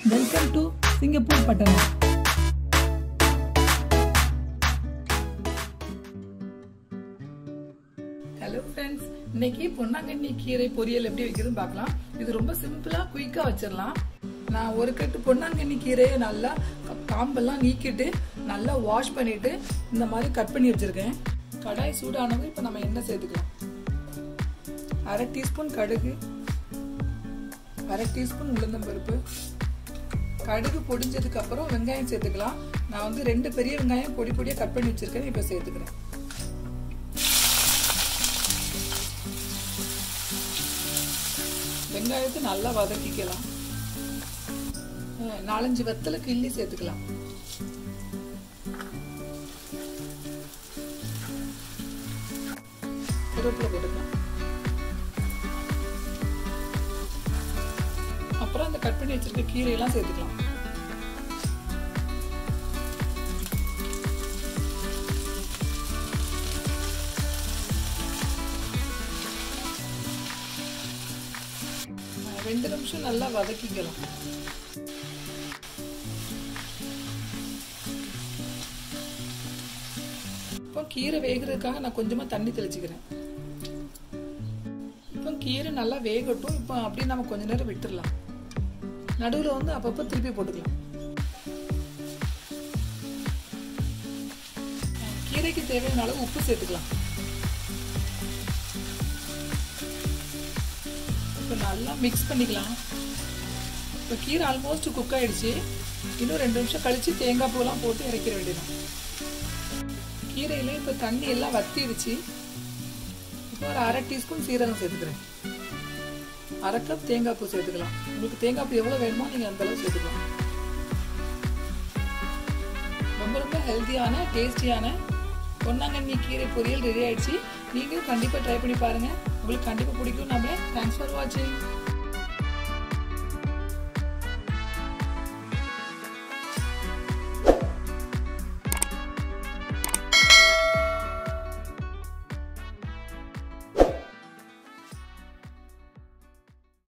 welcome to Singapore Pattanam hello friends இன்னைக்கு பொன்னாங்கண்ணி கீரை பொரியல் எப்படி வைக்கிறதுன்னு பார்க்கலாம் இது ரொம்ப சிம்பிளா குயிக்கா வச்சிடலாம் நான் ஒரு கட்டு பொன்னாங்கண்ணி கீரையை நல்லா காம்பெல்லாம் நீக்கிட்டு நல்லா வாஷ் பண்ணிட்டு இந்த மாதிரி கட் பண்ணி வச்சிருக்கேன் கடாய் சூடானது இப்போ நம்ம எண்ணெய் சேர்த்துக்கலாம் அரை டீஸ்பூன் கடுகு அரை டீஸ்பூன் உளுந்தம்பருப்பு கடுகு பொடிஞ்சதுக்கு அப்புறம் வெங்காயம் சேர்த்துக்கலாம் நான் வந்து ரெண்டு பெரிய வெங்காயம் பொடி பொடியாக கட் பண்ணி வச்சிருக்கேன் இப்போ சேர்த்துக்கிறேன் வெங்காயத்தை நல்லா வதக்கிக்கலாம் நாலஞ்சு வெத்தலை கிள்ளி சேர்த்துக்கலாம் கருவேப்பிலை போட்டுக்கலாம் அப்புறம் அந்த கட் பண்ணி வச்சிருக்க கீரையெல்லாம் சேர்த்துக்கலாம் ரெண்டு நிமிஷம் நல்லா வதக்கிக்கலாம் இப்போ கீரை வேகிறதுக்காக நான் கொஞ்சமா தண்ணி தெளிச்சுக்கிறேன் இப்போ கீரை நல்லா வேகட்டும் இப்போ அப்படியே நம்ம கொஞ்ச நேரம் விட்டுடலாம் நடுவில் வந்து அப்பப்போ திருப்பி போட்டுக்கலாம் கீரைக்கு தேவையான அளவு உப்பு சேர்த்துக்கலாம் இப்போ நல்லா மிக்ஸ் பண்ணிக்கலாம் இப்போ கீரை ஆல்மோஸ்ட் குக் ஆயிடுச்சு இன்னும் ரெண்டு நிமிஷம் கழிச்சு தேங்காய் பூலாம் போட்டு இறக்கிற வேண்டியதான் கீரையில இப்போ தண்ணி எல்லாம் வத்திடுச்சு இப்போ ஒரு அரை டீஸ்பூன் சீரகம் சேர்த்துக்கிறேன் அரை கப் தேங்காய் பூ சேர்த்துக்கலாம் உங்களுக்கு தேங்காய் பூ எவ்வளோ வேணுமோ நீங்கள் அந்த அளவு சேர்த்துக்கலாம் ரொம்ப ரொம்ப ஹெல்த்தியான டேஸ்டியான பொன்னாங்கண்ணி கீரை பொரியல் ரெடி ஆயிடுச்சு நீங்களும் கண்டிப்பாக ட்ரை பண்ணி பாருங்கள் உங்களுக்கு கண்டிப்பாக பிடிக்கும் நம்மளே தேங்க்ஸ் ஃபார் வாட்சிங்